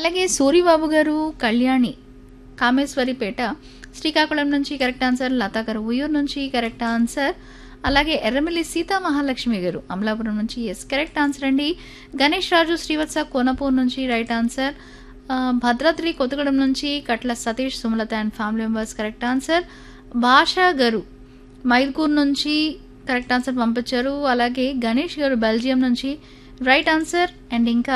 అలాగే సూరిబాబు గారు కళ్యాణి కామేశ్వరిపేట శ్రీకాకుళం నుంచి కరెక్ట్ ఆన్సర్ లతా గారు ఉయ్యూరు నుంచి కరెక్ట్ ఆన్సర్ అలాగే ఎర్రమిల్లి సీతా మహాలక్ష్మి గారు అమలాపురం నుంచి ఎస్ కరెక్ట్ ఆన్సర్ అండి గణేష్ రాజు శ్రీవత్స కోనపూర్ నుంచి రైట్ ఆన్సర్ ఆ, భద్రాద్రి కొత్తగూడెం నుంచి Katla Satish Sumalatha and family members correct answer Basha గారు మైల్కూర్ నుంచి కరెక్ట్ ఆన్సర్ పంపించారు అలాగే గణేష్ గారు బెల్జియం నుంచి రైట్ ఆన్సర్ అండ్ ఇంకా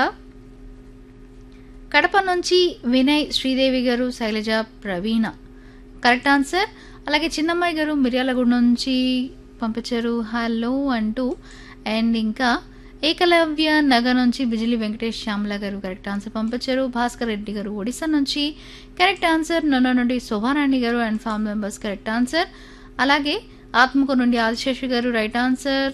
కడప నుంచి వినయ్ శ్రీదేవి గారు శైలజ ప్రవీణ కరెక్ట్ ఆన్సర్ అలాగే చిన్నమ్మాయి గారు మిర్యాలగూడ నుంచి పంపించారు హలో అంటూ అండ్ ఇంకా ఏకలవ్య నగర్ నుంచి బిజిలి వెంకటేష్ శ్యామల గారు కరెక్ట్ ఆన్సర్ పంపించారు భాస్కర్ రెడ్డి గారు ఒడిశా నుంచి కరెక్ట్ ఆన్సర్ నొన్న నుండి శోభారాణి గారు అండ్ ఫ్యామ్ మెంబర్స్ కరెక్ట్ ఆన్సర్ అలాగే ఆత్మకూరు నుండి ఆదిశేషి గారు రైట్ ఆన్సర్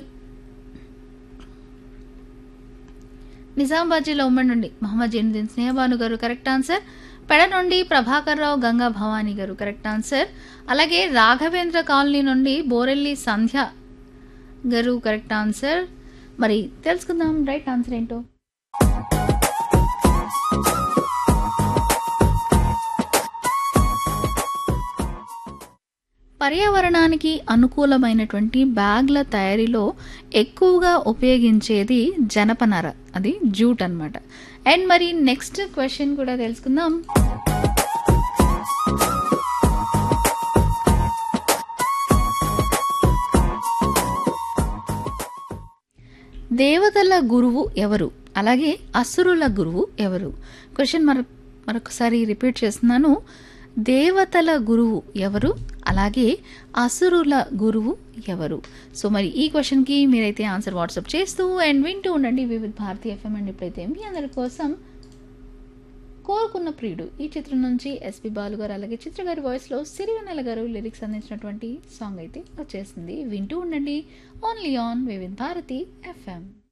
నిజామాబాద్ జిల్లా ఉమ్మడి నుండి మహమ్మద్ జైనుద్దీన్ స్నేహబాను గారు కరెక్ట్ ఆన్సర్ పెడ నుండి ప్రభాకర్ రావు గంగా భవానీ గారు కరెక్ట్ ఆన్సర్ అలాగే రాఘవేంద్ర కాలనీ నుండి బోరెల్లి సంధ్య గారు కరెక్ట్ ఆన్సర్ మరి తెలుసుకుందాం రైట్ ఆన్సర్ ఏంటో పర్యావరణానికి అనుకూలమైనటువంటి బ్యాగ్ల తయారీలో ఎక్కువగా ఉపయోగించేది జనపనార అది జూట్ అన్నమాట అండ్ మరి నెక్స్ట్ క్వశ్చన్ కూడా తెలుసుకుందాం దేవతల గురువు ఎవరు అలాగే అసురుల గురువు ఎవరు క్వశ్చన్ మరొ మరొకసారి రిపీట్ చేస్తున్నాను దేవతల గురువు ఎవరు అలాగే అసురుల గురువు ఎవరు సో మరి ఈ క్వశ్చన్కి మీరైతే ఆన్సర్ వాట్సాప్ చేస్తూ అండ్ వింటూ ఉండండి వివిధ భారతీ ఎఫ్ఎం అండ్ ఇప్పుడైతే మీ అందరి కోసం కోరుకున్న ప్రియుడు ఈ చిత్రం నుంచి ఎస్పి బాలు గారు అలాగే చిత్ర గారి వాయిస్లో సిరివెన్నెల గారు లిరిక్స్ అందించినటువంటి సాంగ్ అయితే వచ్చేసింది వింటూ ఉండండి ఓన్లీ ఆన్ వివిధ భారతి ఎఫ్ఎం